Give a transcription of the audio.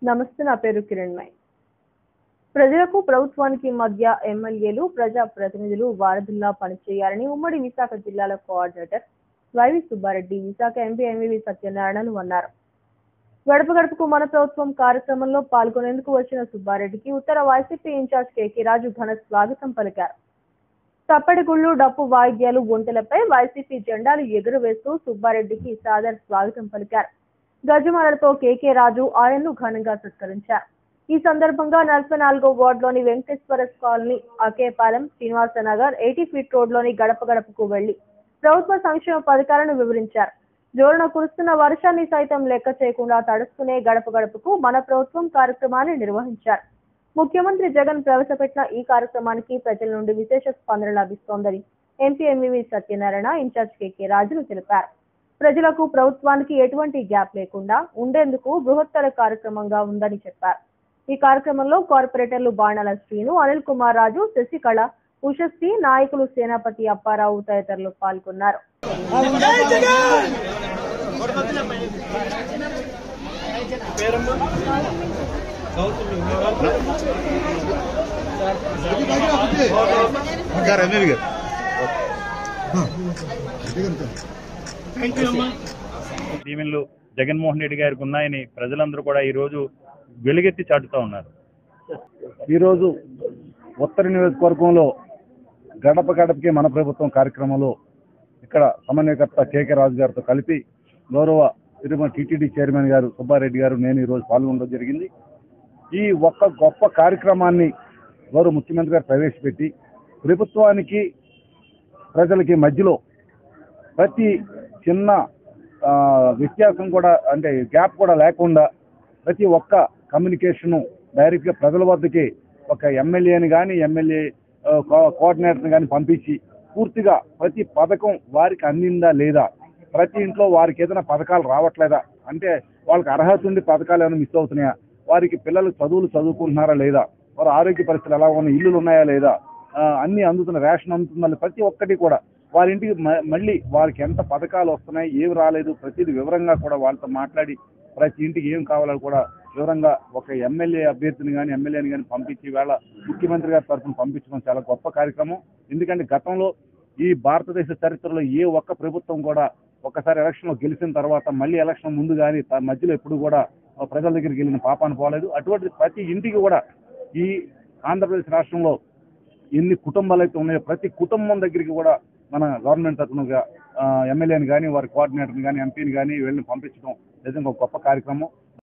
నమస్తే నా పేరు కిరణ్మయ్ ప్రజలకు ప్రభుత్వానికి మధ్య ఎమ్మెల్యేలు ప్రజా ప్రతినిధులు వారధుల్లా పనిచేయాలని ఉమ్మడి విశాఖ జిల్లాల coordinator Y V Subba Reddy Visakha MP MVV సత్యనారాయణలు అన్నారు గడప గడపకు మన ప్రభుత్వం కార్యక్రమంలో పాల్గొనేందుకు వచ్చిన సుబ్బారెడ్డికి ఉత్తర వైసీపీ ఇన్ఛార్జ్ కేకే రాజు ఘన స్వాగతం పలికారు తప్పటిగుళ్ళు డప్పు వాయిద్యాలు ఒంటెలపై వైసీపీ జెండాలు ఎగురవేస్తూ సుబ్బారెడ్డికి సాదర స్వాగతం పలికారు గజమాలతో కేకే రాజు ఆయన్ను ఘనంగా సత్కరించారు ఈ సందర్భంగా నలభై నాలుగో వార్డులోని Venkateswara colony Akkayyapalem Srinivasa Nagar eighty feet రోడ్లోని గడప గడపకు వెళ్లి ప్రభుత్వ సంక్షేమ పథకాలను వివరించారు జోరున కురుస్తున్న వర్షాన్ని సైతం లెక్క చేయకుండా తడుస్తూనే గడప గడపకు మన ప్రభుత్వం కార్యక్రమాన్ని నిర్వహించారు ముఖ్యమంత్రి జగన్ ప్రవేశపెట్టిన ఈ కార్యక్రమానికి ప్రజల నుండి విశేష స్పందన లభిస్తోందని MP MVV Satyanarayana incharge K K రాజులు తెలిపారు ప్రజలకు ప్రభుత్వానికి ఎటువంటి గ్యాప్ లేకుండా ఉండేందుకు బృహత్తర కార్యక్రమంగా ఉందని చెప్పారు ఈ కార్యక్రమంలో కార్పొరేటర్లు బాణాల శ్రీను అనిల్ కుమార్ రాజు శశికళ ఉషశ్రీ నాయకులు సేనాపతి అప్పారావు తదితరులు పాల్గొన్నారు గారు అనిల్ గారు దీవెనలు జగన్మోహన్ రెడ్డి గారికి ఉన్నాయని ప్రజలందరూ కూడా ఈ రోజు వెలుగెత్తి చాటుతూ ఉన్నారు ఈరోజు ఉత్తర నియోజకవర్గంలో గడప గడపకి మన ప్రభుత్వం కార్యక్రమంలో ఇక్కడ సమన్వయకర్త కేకే రాజు గారితో కలిపి గౌరవ తిరుమల టీటీడీ చైర్మన్ గారు సుబ్బారెడ్డి గారు నేను ఈరోజు పాల్గొనడం జరిగింది ఈ ఒక్క గొప్ప కార్యక్రమాన్ని గౌరవ ముఖ్యమంత్రి గారు ప్రవేశపెట్టి ప్రభుత్వానికి ప్రజలకి మధ్యలో ప్రతి చిన్న ఆ, వ్యత్యాసం కూడా అంటే గ్యాప్ కూడా లేకుండా ప్రతి ఒక్క కమ్యూనికేషను డైరెక్ట్గా ప్రజల వద్దకి ఒక ఎమ్మెల్యేని కానీ ఎమ్మెల్యే కోఆర్డినేటర్ని కానీ పంపించి పూర్తిగా ప్రతి పథకం వారికి అందిందా లేదా ప్రతి ఇంట్లో వారికి ఏదైనా పథకాలు రావట్లేదా అంటే వాళ్ళకి అర్హత ఉండి పథకాలు ఏమైనా మిస్ అవుతున్నాయా వారికి పిల్లలు చదువులు చదువుకుంటున్నారా లేదా వారి ఆరోగ్య పరిస్థితులు ఎలా ఉన్నాయి ఇల్లులు ఉన్నాయా లేదా ఆ, అన్ని అందుతున్న రేషన్ అందుతుందా ప్రతి ఒక్కటి కూడా వారి ఇంటికి మ- మళ్ళీ వారికి ఎంత పథకాలు వస్తున్నాయి ఏమి రాలేదు ప్రతిదీ వివరంగా కూడా వాళ్ళతో మాట్లాడి ప్రతి ఇంటికి ఏం కావాలో కూడా వివరంగా ఒక ఎమ్మెల్యే అభ్యర్థిని కానీ ఎమ్మెల్యేని కానీ పంపించి వేళ ముఖ్యమంత్రి గారి తరఫున పంపించడం చాలా గొప్ప కార్యక్రమం ఎందుకంటే గతంలో ఈ భారతదేశ చరిత్రలో ఏ ఒక్క ప్రభుత్వం కూడా ఒక్కసారి ఎలక్షన్లో గెలిచిన తర్వాత మళ్ళీ ఎలక్షన్ ముందు కానీ త- మధ్యలో ఎప్పుడు కూడా ఆ ప్రజల దగ్గరికి వెళ్ళిన పాపాను పోలేదు అటువంటి ప్రతి ఇంటికి కూడా ఈ ఆంధ్రప్రదేశ్ రాష్ట్రంలో ఎన్ని కుటుంబాలు అయితే ఉన్నాయో ప్రతి కుటుంబం దగ్గరికి కూడా మన గవర్నమెంట్ తరఫున ఎమ్మెల్యేని కానీ వారి కోఆర్డినేటర్ని కానీ ఎంపీని కానీ వెళ్ళి పంపించడం నిజంగా ఒక గొప్ప కార్యక్రమం